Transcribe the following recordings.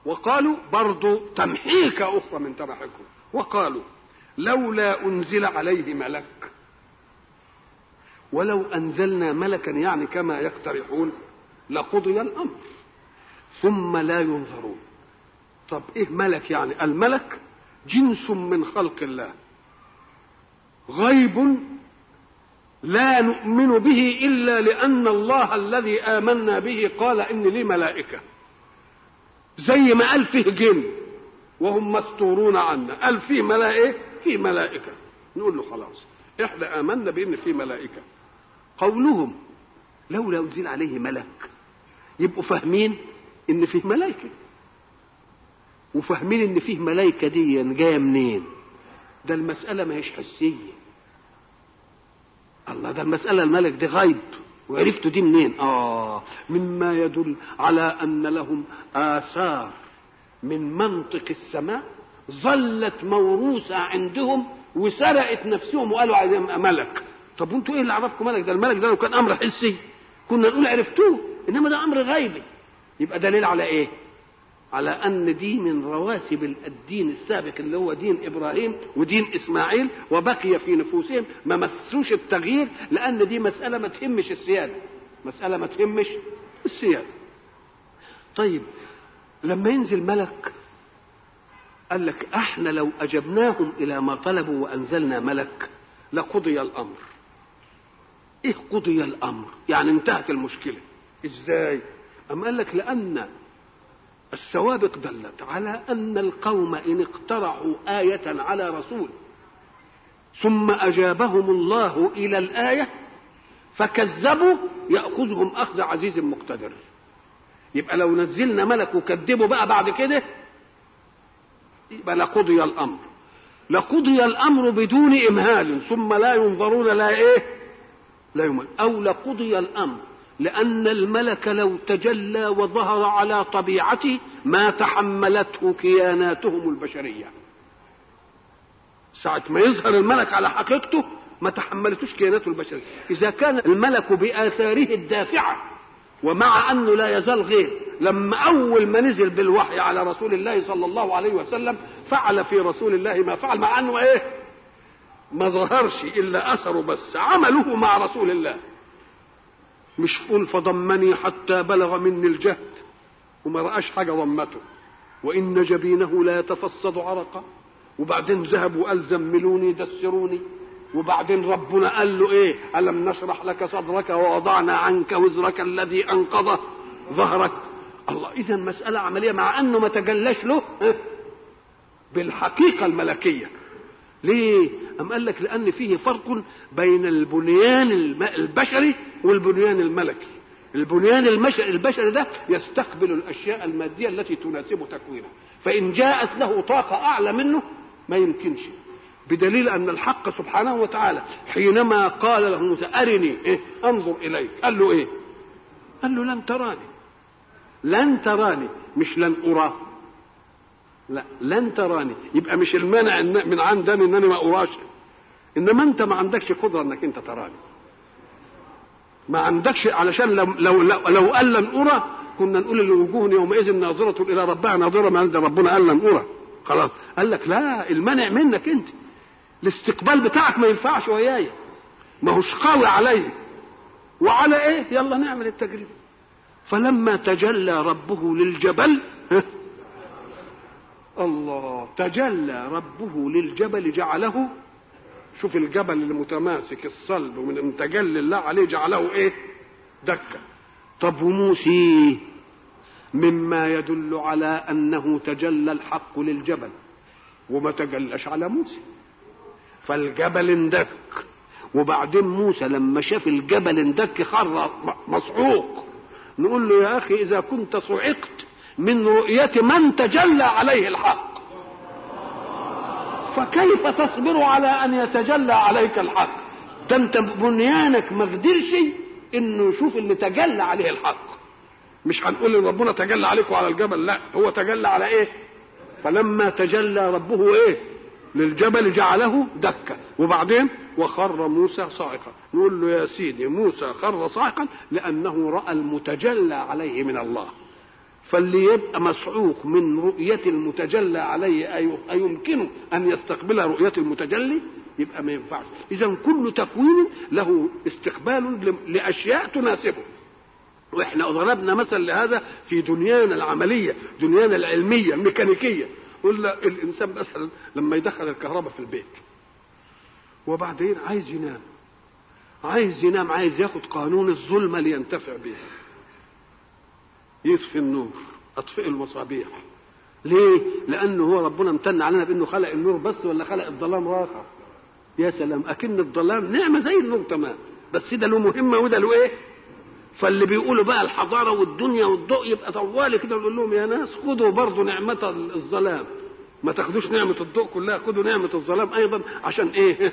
وقالوا برضو تمحيكة أخرى من تمحكم وقالوا لولا أنزل عليه ملك ولو أنزلنا ملكا يعني كما يقترحون لقضي الأمر ثم لا ينظرون طب إيه ملك يعني الملك جنس من خلق الله غيب لا نؤمن به الا لان الله الذي امنا به قال ان لي ملائكه زي ما قال فيه جن وهم مستورون عنا قال فيه ملائكه فيه ملائكه نقول له خلاص احنا امنا بان فيه ملائكه قولهم لولا انزل عليه ملك يبقوا فاهمين ان فيه ملائكه وفاهمين ان فيه ملائكه دي جايه منين ده المساله ما هيش حسيه الله ده المسألة الملك دي غيب وعرفتوا دي منين؟ آه مما يدل على أن لهم آثار من منطق السماء ظلت موروثة عندهم وسرقت نفسهم وقالوا عايزين ملك طب وانتوا ايه اللي عرفكم ملك ده الملك ده لو كان امر حسي كنا نقول عرفتوه انما ده امر غيبي يبقى دليل على ايه على ان دي من رواسب الدين السابق اللي هو دين ابراهيم ودين اسماعيل وبقي في نفوسهم ما مسوش التغيير لان دي مساله ما تهمش السياده مساله ما تهمش السياده طيب لما ينزل ملك قال لك احنا لو اجبناهم الى ما طلبوا وانزلنا ملك لقضي الامر ايه قضي الامر يعني انتهت المشكله ازاي ام قال لك لان السوابق دلت على ان القوم ان اقترعوا ايه على رسول ثم اجابهم الله الى الايه فكذبوا ياخذهم اخذ عزيز مقتدر يبقى لو نزلنا ملك وكذبوا بقى بعد كده يبقى لقضي الامر لقضي الامر بدون امهال ثم لا ينظرون لا ايه لا يمهل او لقضي الامر لأن الملك لو تجلى وظهر على طبيعته ما تحملته كياناتهم البشرية ساعة ما يظهر الملك على حقيقته ما تحملتوش كياناته البشرية إذا كان الملك بآثاره الدافعة ومع أنه لا يزال غير لما أول ما نزل بالوحي على رسول الله صلى الله عليه وسلم فعل في رسول الله ما فعل مع أنه إيه ما ظهرش إلا أثره بس عمله مع رسول الله مش قول فضمني حتى بلغ مني الجهد وما رآش حاجة ضمته وإن جبينه لا يتفصد عرقا وبعدين ذهب وقال زملوني دسروني وبعدين ربنا قال له ايه ألم نشرح لك صدرك ووضعنا عنك وزرك الذي أنقض ظهرك الله إذا مسألة عملية مع أنه ما تجلاش له بالحقيقة الملكية ليه؟ أم قال لك لأن فيه فرق بين البنيان البشري والبنيان الملكي البنيان البشري ده يستقبل الأشياء المادية التي تناسب تكوينه فإن جاءت له طاقة أعلى منه ما يمكنش بدليل أن الحق سبحانه وتعالى حينما قال له موسى أرني إيه؟ أنظر إليك قال له إيه قال له لن تراني لن تراني مش لن أراه لا لن تراني يبقى مش المانع من عندنا ان انا ما اراش انما انت ما عندكش قدره انك انت تراني ما عندكش علشان لو لو لو, لو قال لن ارى كنا نقول الوجوه يومئذ ناظرة إلى ربها ناظرة ما عند ربنا قال لن أرى خلاص قال لك لا المنع منك أنت الاستقبال بتاعك ما ينفعش وياي ما هوش قوي علي وعلى ايه يلا نعمل التجربة فلما تجلى ربه للجبل الله تجلى ربه للجبل جعله شوف الجبل المتماسك الصلب ومن تجلي الله عليه جعله ايه دكة طب وموسى مما يدل على انه تجلى الحق للجبل وما تجلاش على موسى فالجبل اندك وبعدين موسى لما شاف الجبل اندك خر مصعوق نقول له يا اخي اذا كنت صعقت من رؤية من تجلى عليه الحق فكيف تصبر على ان يتجلى عليك الحق ده انت بنيانك ما قدرش انه يشوف اللي تجلى عليه الحق مش هنقول ان ربنا تجلى عليكم على الجبل لا هو تجلى على ايه فلما تجلى ربه ايه للجبل جعله دكا وبعدين وخر موسى صاعقا نقول له يا سيدي موسى خر صاعقا لانه راى المتجلى عليه من الله فاللي يبقى مصعوق من رؤية المتجلى عليه أي- أيمكنه أن يستقبل رؤية المتجلي يبقى ما ينفعش إذا كل تكوين له استقبال ل- لأشياء تناسبه واحنا ضربنا مثل لهذا في دنيانا العمليه دنيانا العلميه الميكانيكيه قلنا الانسان مثلا لما يدخل الكهرباء في البيت وبعدين عايز ينام عايز ينام عايز ياخد قانون الظلمه لينتفع به يطفي النور اطفئ المصابيح ليه لانه هو ربنا امتن علينا بانه خلق النور بس ولا خلق الظلام راخر يا سلام اكن الظلام نعمه زي النور تمام بس ده له مهمه وده له ايه فاللي بيقولوا بقى الحضاره والدنيا والضوء يبقى طوالي كده ونقول لهم يا ناس خدوا برضه نعمه الظلام ما تاخدوش نعمه الضوء كلها خدوا نعمه الظلام ايضا عشان ايه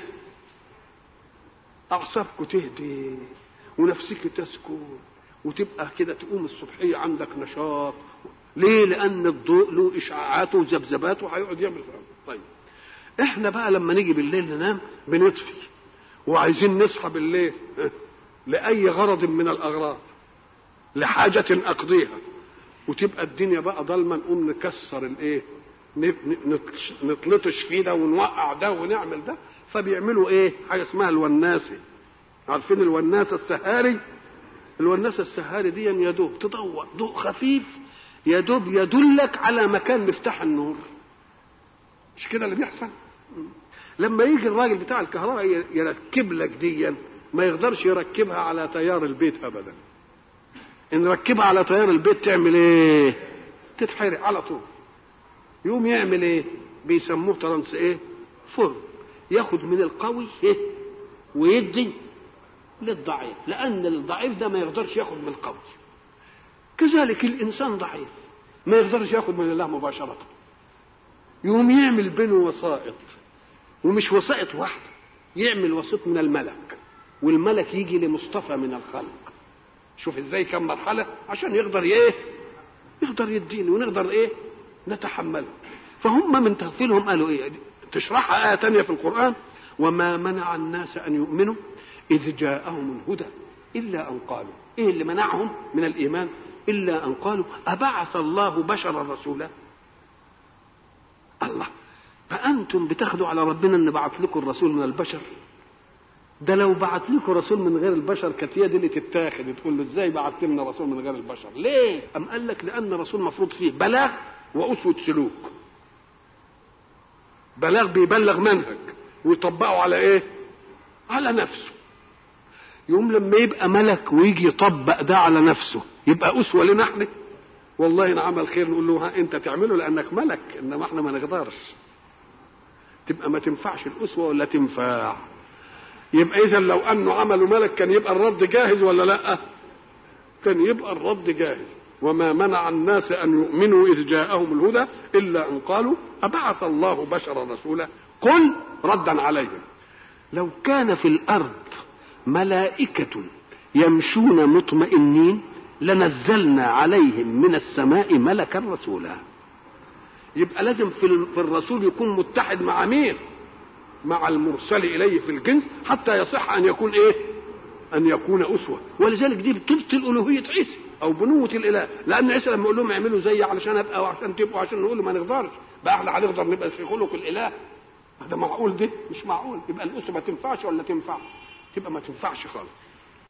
اعصابكم تهدي ونفسك تسكن وتبقى كده تقوم الصبحيه عندك نشاط ليه لان الضوء له اشعاعاته وذبذباته هيقعد يعمل طيب احنا بقى لما نيجي بالليل ننام بنطفي وعايزين نصحى بالليل لاي غرض من الاغراض لحاجه اقضيها وتبقى الدنيا بقى ضلمه نقوم نكسر الايه ن- ن- نطلطش فيه ده ونوقع ده ونعمل ده فبيعملوا ايه حاجه اسمها الوناسه عارفين الوناسه السهاري الوناسه السهاري دي يا دوب تضوء ضوء خفيف يا دوب يدلك على مكان مفتاح النور مش كده اللي بيحصل لما يجي الراجل بتاع الكهرباء ي- يركب لك ديا ما يقدرش يركبها على تيار البيت ابدا ان ركبها على تيار البيت تعمل ايه تتحرق على طول يقوم يعمل ايه بيسموه ترانس ايه فرن ياخد من القوي ايه ويدي للضعيف لان الضعيف ده ما يقدرش ياخد من القوي كذلك الانسان ضعيف ما يقدرش ياخد من الله مباشره يقوم يعمل بينه وسائط ومش وسائط واحده يعمل وسيط من الملك والملك يجي لمصطفى من الخلق شوف ازاي كم مرحله عشان يقدر ايه يقدر يديني ونقدر ايه نتحمله فهم من تغفيلهم قالوا ايه تشرحها آية تانية في القرآن وما منع الناس أن يؤمنوا إذ جاءهم الهدى إلا أن قالوا إيه اللي منعهم من الإيمان إلا أن قالوا أبعث الله بشرا رسولا الله فأنتم بتاخدوا على ربنا أن بعث لكم الرسول من البشر ده لو بعت لكم رسول من غير البشر كانت هي دي اللي تتاخد تقول له ازاي بعت لنا رسول من غير البشر ليه ام قال لك لان الرسول مفروض فيه بلاغ واسوه سلوك بلاغ بيبلغ منهج ويطبقه على ايه على نفسه يوم لما يبقى ملك ويجي يطبق ده على نفسه يبقى اسوه لنا احنا والله ان عمل خير نقول له ها انت تعمله لانك ملك انما احنا ما نقدرش تبقى ما تنفعش الاسوه ولا تنفع يبقى اذا لو انه عملوا ملك كان يبقى الرد جاهز ولا لا كان يبقى الرد جاهز وما منع الناس ان يؤمنوا اذ جاءهم الهدى الا ان قالوا ابعث الله بشرا رسولا قل ردا عليهم لو كان في الارض ملائكه يمشون مطمئنين لنزلنا عليهم من السماء ملكا رسولا يبقى لازم في في الرسول يكون متحد مع مين مع المرسل اليه في الجنس حتى يصح ان يكون ايه ان يكون اسوه ولذلك دي بتبطل الوهيه عيسى او بنوه الاله لان عيسى لما يقول لهم اعملوا زي علشان ابقى وعشان تبقوا عشان نقول ما نقدرش بقى احنا هنقدر نبقى في خلق الاله ده معقول ده مش معقول يبقى الاسوه ما تنفعش ولا تنفع تبقى ما تنفعش خالص